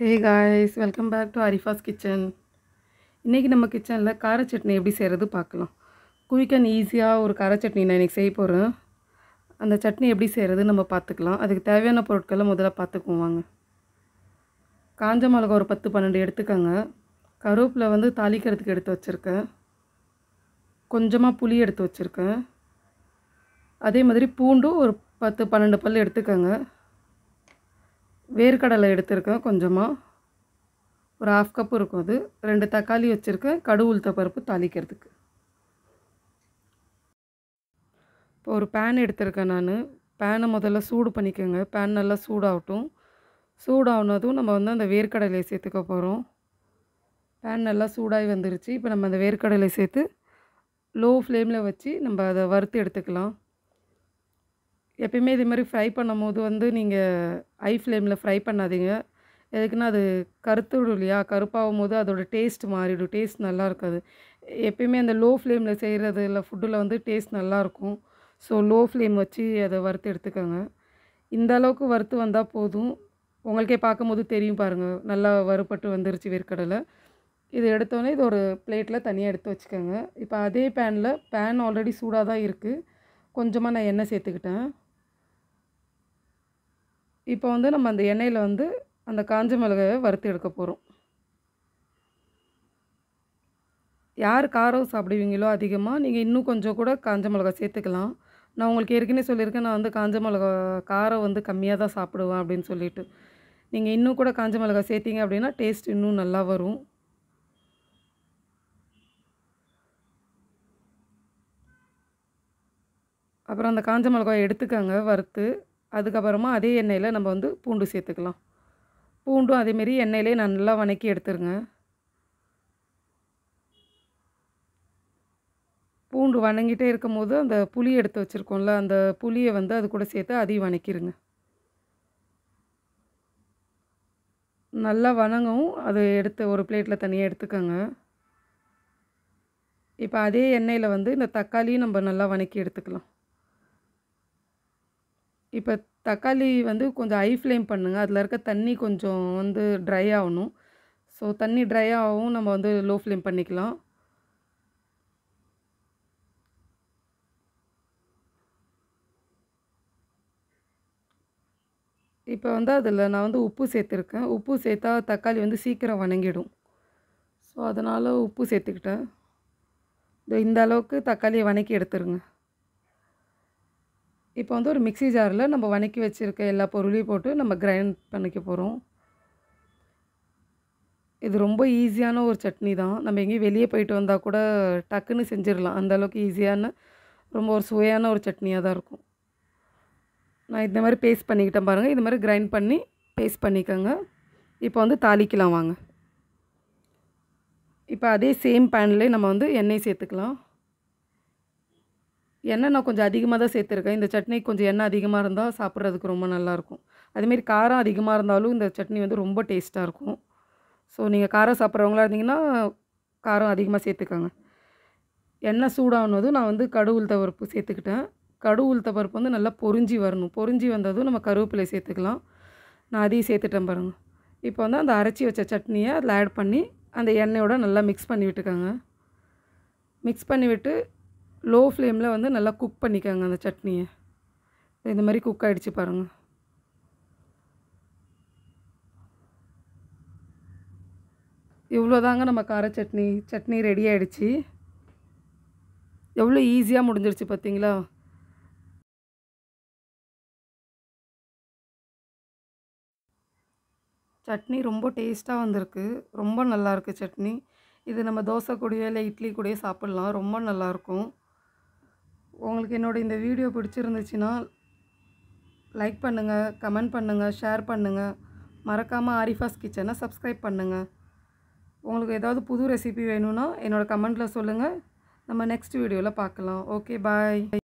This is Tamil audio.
hey guys welcome back to Arifa's kitchen இன்றைக்கி நம்ம கிச்சனில் கார சட்னி எப்படி செய்கிறது பார்க்கலாம் குயிக் அண்ட் ஈஸியாக ஒரு கார சட்னி நான் இன்றைக்கி செய்ய போகிறேன் அந்த சட்னி எப்படி செய்கிறது நம்ம பார்த்துக்கலாம் அதுக்கு தேவையான பொருட்களை முதல்ல பார்த்துக்குவோம் வாங்க காஞ்ச மிளகா ஒரு பத்து பன்னெண்டு எடுத்துக்கோங்க கருவேப்பிலை வந்து தாளிக்கிறதுக்கு எடுத்து வச்சுருக்கேன் கொஞ்சமாக புளி எடுத்து வச்சுருக்கேன் அதே மாதிரி பூண்டும் ஒரு பத்து பன்னெண்டு பல் எடுத்துக்கோங்க வேர்க்கடலை எடுத்திருக்கேன் கொஞ்சமாக ஒரு ஹாஃப் கப் இருக்கும் அது ரெண்டு தக்காளி வச்சுருக்கேன் கடு உளுத்த பருப்பு தாளிக்கிறதுக்கு இப்போ ஒரு பேன் எடுத்திருக்கேன் நான் பேனை முதல்ல சூடு பண்ணிக்கோங்க பேன் நல்லா சூடாகட்டும் சூடாகுனதும் நம்ம வந்து அந்த வேர்க்கடலையை சேர்த்துக்க போகிறோம் பேன் நல்லா சூடாகி வந்துருச்சு இப்போ நம்ம அந்த வேர்க்கடலை சேர்த்து லோ ஃப்ளேமில் வச்சு நம்ம அதை வறுத்து எடுத்துக்கலாம் எப்பயுமே இதே மாதிரி ஃப்ரை பண்ணும் போது வந்து நீங்கள் ஐ ஃப்ளேமில் ஃப்ரை பண்ணாதீங்க எதுக்குன்னா அது கருத்துடும் இல்லையா கருப்பாகும் போது அதோடய டேஸ்ட் மாறிடும் டேஸ்ட் நல்லா இருக்காது எப்பயுமே அந்த லோ ஃப்ளேமில் செய்கிறது இல்லை ஃபுட்டில் வந்து டேஸ்ட் நல்லாயிருக்கும் ஸோ லோ ஃப்ளேம் வச்சு அதை வறுத்து எடுத்துக்கோங்க இந்த அளவுக்கு வறுத்து வந்தால் போதும் உங்களுக்கே பார்க்கும்போது தெரியும் பாருங்கள் நல்லா வறுபட்டு வந்துருச்சு வேர்க்கடலை இது எடுத்தோடனே இது ஒரு பிளேட்டில் தனியாக எடுத்து வச்சுக்கோங்க இப்போ அதே பேனில் பேன் ஆல்ரெடி சூடாக தான் இருக்குது கொஞ்சமாக நான் எண்ணெய் சேர்த்துக்கிட்டேன் இப்போ வந்து நம்ம அந்த எண்ணெயில் வந்து அந்த காஞ்ச மிளகாயை வறுத்து எடுக்க போகிறோம் யார் காரம் சாப்பிடுவீங்களோ அதிகமாக நீங்கள் இன்னும் கொஞ்சம் கூட காஞ்ச மிளகா சேர்த்துக்கலாம் நான் உங்களுக்கு ஏற்கனவே சொல்லியிருக்கேன் நான் வந்து காஞ்ச மிளகா காரம் வந்து கம்மியாக தான் சாப்பிடுவேன் அப்படின்னு சொல்லிட்டு நீங்கள் இன்னும் கூட காஞ்ச மிளகா சேர்த்திங்க அப்படின்னா டேஸ்ட் இன்னும் நல்லா வரும் அப்புறம் அந்த காஞ்ச மிளகாய் எடுத்துக்கோங்க வறுத்து அதுக்கப்புறமா அதே எண்ணெயில் நம்ம வந்து பூண்டு சேர்த்துக்கலாம் பூண்டும் அதேமாரி எண்ணெயிலே நல்லா வணக்கி எடுத்துருங்க பூண்டு வணங்கிட்டே இருக்கும் போது அந்த புளி எடுத்து வச்சுருக்கோம்ல அந்த புளியை வந்து அது கூட சேர்த்து அதையும் வணக்கிடுங்க நல்லா வணங்கவும் அது எடுத்து ஒரு பிளேட்டில் தனியாக எடுத்துக்கோங்க இப்போ அதே எண்ணெயில் வந்து இந்த தக்காளியும் நம்ம நல்லா வணக்கி எடுத்துக்கலாம் இப்போ தக்காளி வந்து கொஞ்சம் ஹை ஃப்ளேம் பண்ணுங்கள் அதில் இருக்க தண்ணி கொஞ்சம் வந்து ட்ரை ஆகணும் ஸோ தண்ணி ட்ரை ஆகவும் நம்ம வந்து லோ ஃப்ளேம் பண்ணிக்கலாம் இப்போ வந்து அதில் நான் வந்து உப்பு சேர்த்துருக்கேன் உப்பு சேர்த்தா தக்காளி வந்து சீக்கிரம் வணங்கிடும் ஸோ அதனால் உப்பு சேர்த்துக்கிட்டேன் இந்த அளவுக்கு தக்காளியை வணக்கி எடுத்துருங்க இப்போ வந்து ஒரு மிக்சி ஜாரில் நம்ம வணக்கி வச்சுருக்க எல்லா பொருளையும் போட்டு நம்ம கிரைண்ட் பண்ணிக்க போகிறோம் இது ரொம்ப ஈஸியான ஒரு சட்னி தான் நம்ம எங்கேயும் வெளியே போயிட்டு வந்தால் கூட டக்குன்னு செஞ்சிடலாம் அந்தளவுக்கு ஈஸியான ரொம்ப ஒரு சுவையான ஒரு சட்னியாக தான் இருக்கும் நான் இந்த மாதிரி பேஸ்ட் பண்ணிக்கிட்டேன் பாருங்கள் இது மாதிரி கிரைண்ட் பண்ணி பேஸ்ட் பண்ணிக்கோங்க இப்போ வந்து தாளிக்கலாம் வாங்க இப்போ அதே சேம் பேன்லேயே நம்ம வந்து எண்ணெய் சேர்த்துக்கலாம் எண்ணெய் நான் கொஞ்சம் அதிகமாக தான் சேர்த்துருக்கேன் இந்த சட்னி கொஞ்சம் எண்ணெய் அதிகமாக இருந்தால் சாப்பிட்றதுக்கு ரொம்ப நல்லாயிருக்கும் அதேமாரி காரம் அதிகமாக இருந்தாலும் இந்த சட்னி வந்து ரொம்ப டேஸ்ட்டாக இருக்கும் ஸோ நீங்கள் காரம் சாப்பிட்றவங்களா இருந்தீங்கன்னா காரம் அதிகமாக சேர்த்துக்கோங்க எண்ணெய் சூடானதும் நான் வந்து கடு உளுத்த பருப்பு சேர்த்துக்கிட்டேன் கடு உளுத்த பருப்பு வந்து நல்லா பொறிஞ்சி வரணும் பொறிஞ்சி வந்ததும் நம்ம கருவேப்பிலை சேர்த்துக்கலாம் நான் அதையும் சேர்த்துட்டேன் பாருங்கள் இப்போ வந்து அந்த அரைச்சி வச்ச சட்னியை அதில் ஆட் பண்ணி அந்த எண்ணெயோட நல்லா மிக்ஸ் பண்ணி விட்டுக்கோங்க மிக்ஸ் பண்ணி விட்டு லோ ஃப்ளேமில் வந்து நல்லா குக் பண்ணிக்கோங்க அந்த சட்னியை இந்த மாதிரி குக் ஆகிடுச்சு பாருங்கள் இவ்வளோதாங்க நம்ம கார சட்னி சட்னி ரெடி ஆகிடுச்சு எவ்வளோ ஈஸியாக முடிஞ்சிருச்சு பார்த்தீங்களா சட்னி ரொம்ப டேஸ்ட்டாக வந்திருக்கு ரொம்ப நல்லாயிருக்கு சட்னி இது நம்ம தோசை கூடயோ இல்லை இட்லி கூடயோ சாப்பிட்லாம் ரொம்ப நல்லாயிருக்கும் உங்களுக்கு என்னோடய இந்த வீடியோ பிடிச்சிருந்துச்சுன்னா லைக் பண்ணுங்கள் கமெண்ட் பண்ணுங்கள் ஷேர் பண்ணுங்கள் மறக்காமல் ஆரிஃபாஸ் கிச்சனை சப்ஸ்கிரைப் பண்ணுங்கள் உங்களுக்கு ஏதாவது புது ரெசிபி வேணும்னா என்னோடய கமெண்ட்டில் சொல்லுங்கள் நம்ம நெக்ஸ்ட் வீடியோவில் பார்க்கலாம் ஓகே பாய்